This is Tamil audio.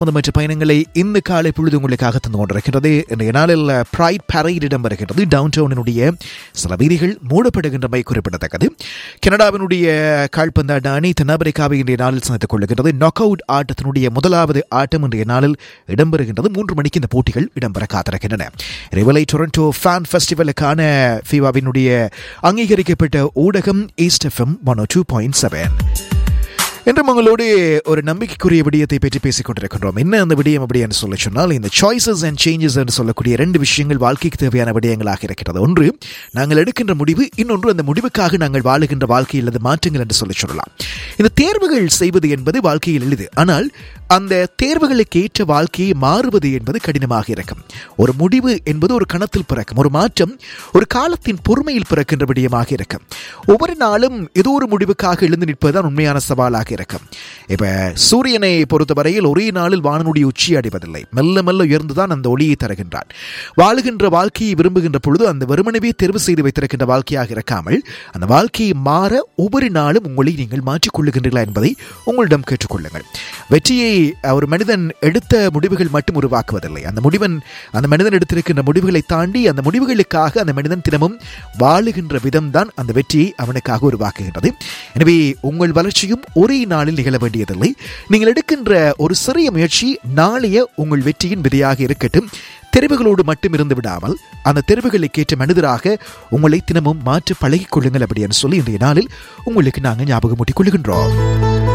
முதமற்ற பயணங்களை இந்த காலை பொழுது உங்களுக்காக தந்து கொண்டிருக்கிறது இன்றைய நாளில் பிரைட் பரைட் இடம்பெறுகிறது டவுன் டவுனினுடைய சில வீதிகள் மூடப்படுகின்றமை குறிப்பிடத்தக்கது கனடாவினுடைய கால்பந்தாட்ட அணி தென்னாப்பிரிக்காவை இன்றைய நாளில் சந்தித்துக் கொள்ளுகின்றது நாக் அவுட் ஆட்டத்தினுடைய முதலாவது ஆட்டம் இன்றைய நாளில் இடம்பெறுகின்றது மூன்று மணிக்கு இந்த போட்டிகள் இடம்பெற காத்திருக்கின்றன ரிவலை டொரண்டோ ஃபேன் ஃபெஸ்டிவலுக்கான ஃபீவாவினுடைய அங்கீகரிக்கப்பட்ட ஊடகம் East FM one two point seven என்று உங்களோடு ஒரு நம்பிக்கைக்குரிய விடயத்தை பற்றி பேசிக் கொண்டிருக்கின்றோம் என்ன அந்த விடயம் அப்படி என்று சொல்ல சொன்னால் இந்த சாய்ஸஸ் அண்ட் சேஞ்சஸ் என்று சொல்லக்கூடிய ரெண்டு விஷயங்கள் வாழ்க்கைக்கு தேவையான விடயங்களாக இருக்கிறது ஒன்று நாங்கள் எடுக்கின்ற முடிவு இன்னொன்று அந்த முடிவுக்காக நாங்கள் வாழுகின்ற வாழ்க்கையில் அது மாற்றங்கள் என்று சொல்லி சொல்லலாம் இந்த தேர்வுகள் செய்வது என்பது வாழ்க்கையில் எளிது ஆனால் அந்த தேர்வுகளுக்கு ஏற்ற வாழ்க்கையை மாறுவது என்பது கடினமாக இருக்கும் ஒரு முடிவு என்பது ஒரு கணத்தில் பிறக்கும் ஒரு மாற்றம் ஒரு காலத்தின் பொறுமையில் பிறக்கின்ற விடயமாக இருக்கும் ஒவ்வொரு நாளும் ஏதோ ஒரு முடிவுக்காக எழுந்து நிற்பதுதான் உண்மையான சவாலாக இருக்கும் இப்ப சூரியனை பொறுத்தவரையில் ஒரே நாளில் வானனுடைய உச்சி அடைவதில்லை மெல்ல மெல்ல உயர்ந்துதான் அந்த ஒளியை தருகின்றான் வாழுகின்ற வாழ்க்கையை விரும்புகின்ற பொழுது அந்த வெறுமனவே தேர்வு செய்து வைத்திருக்கின்ற வாழ்க்கையாக இருக்காமல் அந்த வாழ்க்கையை மாற ஒவ்வொரு நாளும் உங்களை நீங்கள் மாற்றிக்கொள்ளுகின்றீர்களா என்பதை உங்களிடம் கேட்டுக்கொள்ளுங்கள் வெற்றியை ஒரு மனிதன் எடுத்த முடிவுகள் மட்டும் உருவாக்குவதில்லை அந்த முடிவன் அந்த மனிதன் எடுத்திருக்கின்ற முடிவுகளை தாண்டி அந்த முடிவுகளுக்காக அந்த மனிதன் தினமும் வாழுகின்ற விதம்தான் அந்த வெற்றியை அவனுக்காக உருவாக்குகின்றது எனவே உங்கள் வளர்ச்சியும் ஒரே நாளில் நிகழ வேண்டியதில்லை நீங்கள் எடுக்கின்ற ஒரு சிறிய முயற்சி நாளைய உங்கள் வெற்றியின் விதையாக இருக்கட்டும் தெரிவுகளோடு மட்டும் இருந்து விடாமல் அந்த தெரிவுகளுக்கு ஏற்ற மனிதராக உங்களை தினமும் மாற்றி பழகிக் கொள்ளுங்கள் அப்படின்னு சொல்லி இன்றைய நாளில் உங்களுக்கு நாங்கள் ஞாபகம் ஊட்டிக் கொள்கின்றோம்